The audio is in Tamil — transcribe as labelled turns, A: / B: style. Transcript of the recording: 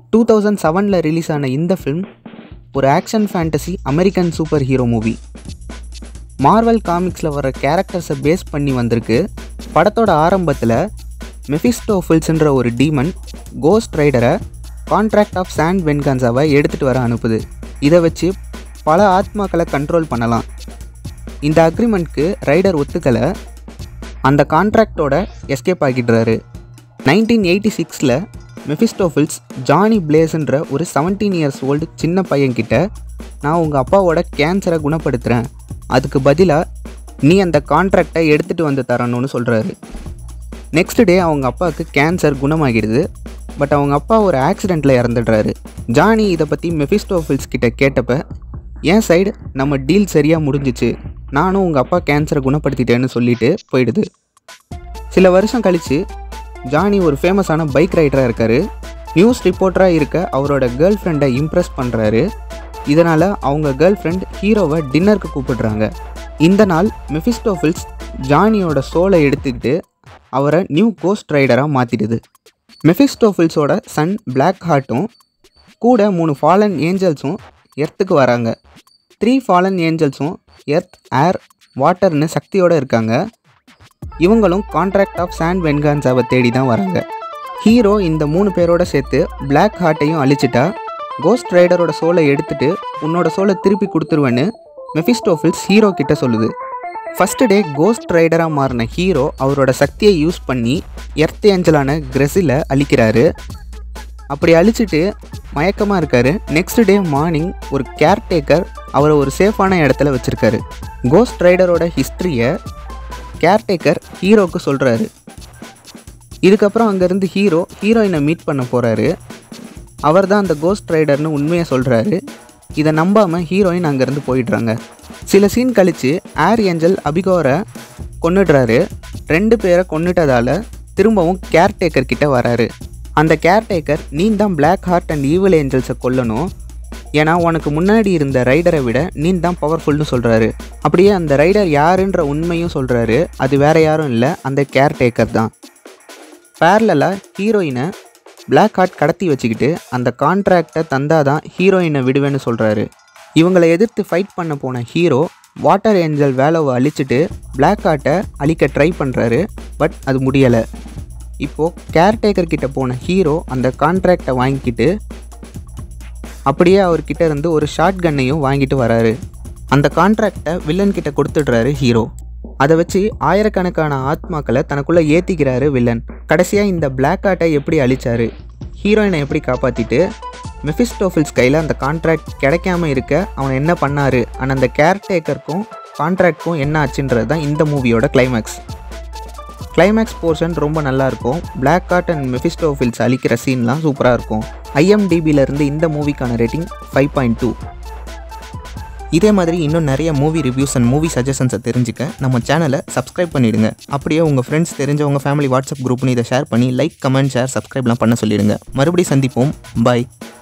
A: டூ தௌசண்ட் செவனில் ரிலீஸ் ஆன இந்த ஃபிலிம் ஒரு action fantasy American superhero movie Marvel காமிக்ஸில் வர கேரக்டர்ஸை பேஸ் பண்ணி வந்திருக்கு படத்தோட ஆரம்பத்தில் மெஃபிஸ்டோஃபில்ஸ்ன்ற ஒரு டீமன் கோஸ்ட் ரைடரை கான்ட்ராக்ட் ஆஃப் சாண்ட் வென்கான்ஸாவை எடுத்துகிட்டு வர அனுப்புது இதை வச்சு பல ஆத்மாக்களை கண்ட்ரோல் பண்ணலாம் இந்த அக்ரிமெண்ட்க்கு ரைடர் ஒத்துக்கலை அந்த கான்ட்ராக்டோட எஸ்கேப் ஆகிடுறாரு நைன்டீன் எயிட்டி சிக்ஸில் மெஃபிஸ்டோஃபில்ஸ் ஜானி பிளேஸ்ன்ற ஒரு செவன்டீன் இயர்ஸ் ஓல்டு சின்ன பையன்கிட்ட நான் உங்கள் அப்பாவோட கேன்சரை குணப்படுத்துகிறேன் அதுக்கு பதிலாக நீ அந்த கான்ட்ராக்டை எடுத்துகிட்டு வந்து தரணும்னு சொல்கிறாரு நெக்ஸ்ட் டே அவங்க அப்பாவுக்கு கேன்சர் குணமாகிடுது பட் அவங்க அப்பா ஒரு ஆக்சிடெண்ட்டில் இறந்துடுறாரு ஜானி இதை பற்றி மெஃபிஸ்டோஃபில்ஸ் கிட்ட கேட்டப்ப என் சைடு நம்ம டீல் சரியாக முடிஞ்சிச்சு நானும் உங்கள் அப்பா கேன்சரை குணப்படுத்திட்டேன்னு சொல்லிட்டு போயிடுது சில வருஷம் கழித்து ஜானி ஒரு ஃபேமஸான பைக் ரைடராக இருக்கார் நியூஸ் ரிப்போர்ட்டராக இருக்க அவரோட கேர்ள் ஃப்ரெண்டை இம்ப்ரெஸ் பண்ணுறாரு இதனால் அவங்க கேர்ள் ஃப்ரெண்ட் ஹீரோவை டின்னருக்கு கூப்பிடுறாங்க இந்த நாள் மெஃபிஸ்டோஃபில்ஸ் ஜானியோட சோலை எடுத்துக்கிட்டு அவரை நியூ கோஸ்ட் ரைடராக மாற்றிடுது மெஃபிஸ்டோஃபில்ஸோட சன் பிளாக் ஹார்ட்டும் கூட மூணு ஃபாலன் ஏஞ்சல்ஸும் எர்த்துக்கு வராங்க த்ரீ ஃபாலன் ஏஞ்சல்ஸும் எர்த் ஏர் வாட்டர்னு சக்தியோடு இருக்காங்க இவங்களும் கான்ட்ராக்ட் ஆஃப் சாண்ட் வென்கான்ஸாவை தேடி தான் வராங்க ஹீரோ இந்த மூணு பேரோட சேர்த்து பிளாக் ஹார்ட்டையும் அழிச்சிட்டா கோஸ்ட் ரைடரோட சோலை எடுத்துட்டு உன்னோட சோலை திருப்பி கொடுத்துருவேன்னு மெஃபிஸ்டோஃபில்ஸ் ஹீரோ கிட்ட சொல்லுது ஃபஸ்ட்டு டே கோஸ்ட் ரைடராக மாறின ஹீரோ அவரோட சக்தியை யூஸ் பண்ணி எர்த் ஏஞ்சலான கிரெஸில் அழிக்கிறாரு அப்படி அழிச்சிட்டு மயக்கமாக இருக்காரு நெக்ஸ்ட் டே மார்னிங் ஒரு கேர்டேக்கர் அவரை ஒரு சேஃபான இடத்துல வச்சுருக்காரு கோஸ்ட் ரைடரோட ஹிஸ்ட்ரியை கேர்டேக்கர் ஹீரோவுக்கு சொல்கிறாரு இதுக்கப்புறம் அங்கேருந்து ஹீரோ ஹீரோயினை மீட் பண்ண போகிறாரு அவர் தான் அந்த கோஸ்ட் ரைடர்னு உண்மையை சொல்கிறாரு இதை நம்பாமல் ஹீரோயின் அங்கேருந்து போயிடுறாங்க சில சீன் கழித்து ஏர் ஏஞ்சல் அபிகோரை கொன்னுடுறாரு ரெண்டு பேரை கொன்னுட்டதால் திரும்பவும் கேர்டேக்கர் கிட்ட வராரு அந்த கேர்டேக்கர் நீ தான் பிளாக் ஹார்ட் அண்ட் ஈவில் ஏஞ்சல்ஸை கொல்லணும் ஏன்னா உனக்கு முன்னாடி இருந்த ரைடரை விட நீ தான் பவர்ஃபுல்னு சொல்கிறாரு அப்படியே அந்த ரைடர் யாருன்ற உண்மையும் சொல்கிறாரு அது வேற யாரும் இல்லை அந்த கேர்டேக்கர் தான் பேரலாக ஹீரோயினை பிளாக் ஹார்ட் கடத்தி வச்சுக்கிட்டு அந்த கான்ட்ராக்டை தந்தாதான் ஹீரோயினை விடுவேன்னு சொல்கிறாரு இவங்களை எதிர்த்து ஃபைட் பண்ண போன ஹீரோ வாட்டர் ஏஞ்சல் வேலோவை அழிச்சிட்டு பிளாக் ஹார்ட்டை அழிக்க ட்ரை பண்ணுறாரு பட் அது முடியலை இப்போது கேர்டேக்கர் கிட்ட போன ஹீரோ அந்த கான்ட்ராக்டை வாங்கிக்கிட்டு அப்படியே அவர்கிட்ட இருந்து ஒரு ஷார்ட் கன்னையும் வாங்கிட்டு வராரு அந்த கான்ட்ராக்டை வில்லன் கிட்ட கொடுத்துடுறாரு ஹீரோ அதை வச்சு ஆயிரக்கணக்கான ஆத்மாக்களை தனக்குள்ளே ஏற்றிக்கிறாரு வில்லன் கடைசியாக இந்த பிளாக் ஆர்ட்டை எப்படி அழிச்சாரு ஹீரோயினை எப்படி காப்பாற்றிட்டு மெஃபிஸ்டோஃபில்ஸ் கையில் அந்த கான்ட்ராக்ட் கிடைக்காம இருக்க அவன் என்ன பண்ணாரு ஆனால் அந்த கேர்டேக்கருக்கும் கான்ட்ராக்ட்க்கும் என்ன ஆச்சுன்றது தான் இந்த மூவியோட கிளைமேக்ஸ் கிளைமேக்ஸ் போர்ஷன் ரொம்ப நல்லா இருக்கும் பிளாக் ஆர்ட் அண்ட் மெஃபிஸ்டோஃபில்ஸ் அழிக்கிற சீன்லாம் சூப்பராக இருக்கும் ஐஎம்டிபியிலேருந்து இந்த மூவிக்கான ரேட்டிங் ஃபைவ் பாயிண்ட் டூ இதே மாதிரி இன்னும் நிறைய மூவி ரிவ்யூஸ் அண்ட் மூவி சஜஷன்ஸை தெரிஞ்சுக்க நம்ம சேனலை சப்ஸ்கிரைப் பண்ணிடுங்க அப்படியே உங்கள் ஃப்ரெண்ட்ஸ் தெரிஞ்சவங்க ஃபேமிலி வாட்ஸ்அப் குரூப்னு இதை ஷேர் பண்ணி லைக் கமெண்ட் ஷேர் சப்ஸ்கிரைப்லாம் பண்ண சொல்லிடுங்க மறுபடியும் சந்திப்போம் பாய்